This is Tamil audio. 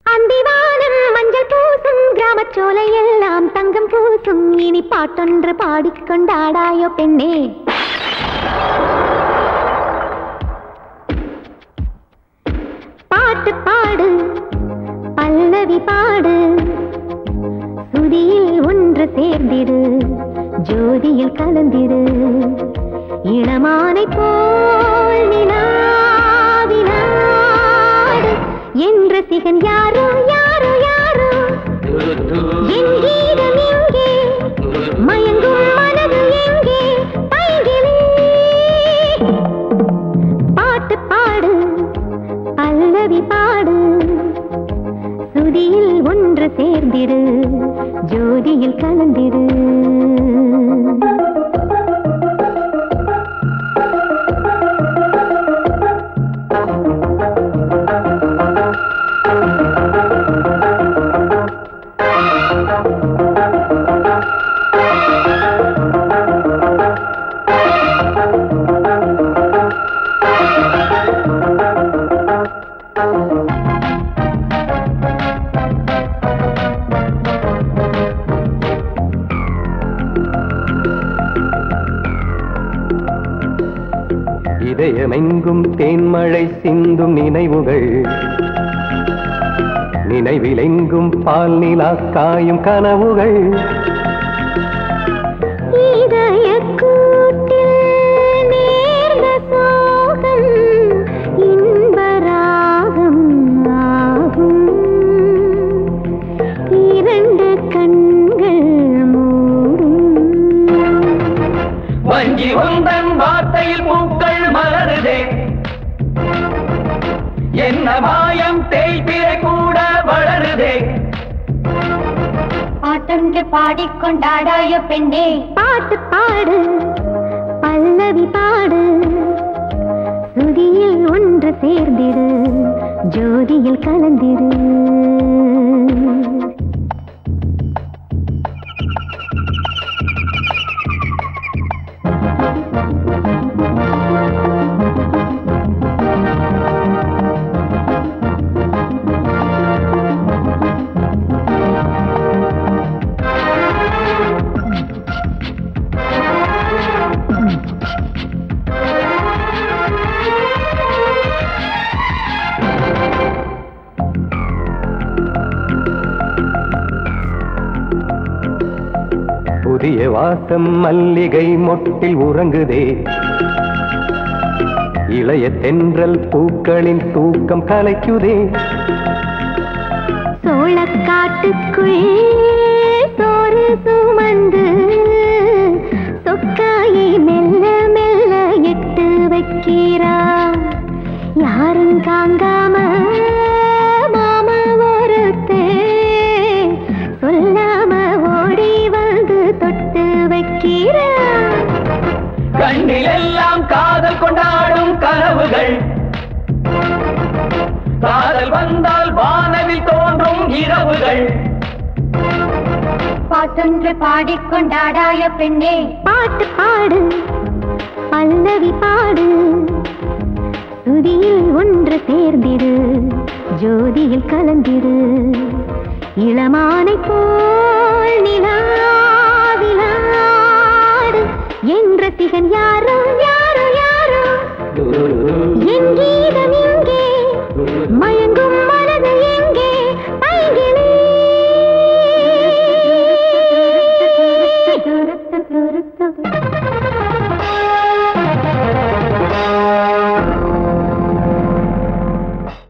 அந்திவானம் மஞ்சள் பூசும் கிராமச்சோலை எல்லாம் தங்கம் பூசும் இனி பாட்டொன்று பாடிக்கொண்டாடாயோ பெண்ணே பாட்டு பாடு பல்லவி பாடு சுதியில் ஒன்று சேர்ந்திடு ஜோதியில் கலந்திடு இளமானை போல் நிலாவினாடு என்ற சிகன் யாரோ யாரோ யாரோ என் கீதம் எங்கே மயங்கும் மனது எங்கே பைகிலே பாட்டு பாடு பல்லவி பாடு சுதியில் ஒன்று சேர்ந்திடு ஜோதியில் கலந்திடு இதயமெங்கும் தேன்மழை சிந்தும் நினைவுகள் நினைவிலெங்கும் பால் நிலா காயும் கனவுகள் இதயக்கூட்டில் நேர்ந்த சோகம் இன்பராகம் ஆகும். இரண்டு கண்கள் மூடும் வஞ்சி உந்தன் வார்த்தையில் பூக்கள் மலருதே என்ன மாயம் தேய்பிறை கூட வளருதே பாட்டொன்று பாடிக்கொண்டாடாய பெண்ணே பாட்டு பாடு பல்லவி பாடு சுதியில் ஒன்று சேர்ந்திடு ஜோதியில் கலந்திடு புதிய வாசம் மல்லிகை மொட்டில் உறங்குதே இளைய தென்றல் பூக்களின் தூக்கம் கலைக்குதே சோளக்காட்டுக்குள் சோறு சுமந்து சொக்காயை மெல்ல மெல்ல எட்டு வைக்கிறா யாரும் காங்காம மாமா ஒருத்தே சொல்லாம ஓடி வந்து தொட்டு வைக்கிறா கண்ணில் எல்லாம் காதல் கொண்டாடும் கனவுகள் காதல் வந்தால் வானவில் தோன்றும் இரவுகள் பாட்டொன்று பாடிக்கொண்டாடாய பெண்ணே பாட்டு பாடு பல்லவி பாடு சுதியில் ஒன்று சேர்ந்திடு ஜோதியில் கலந்திடு இளமானை போல் நிலாவிலாடு என்ற சிகன் யாரோ யாரோ யாரோ என் கீதம் எங்கே மயங்கும் மனது எங்கே பைகிலே துருத்து துருத்து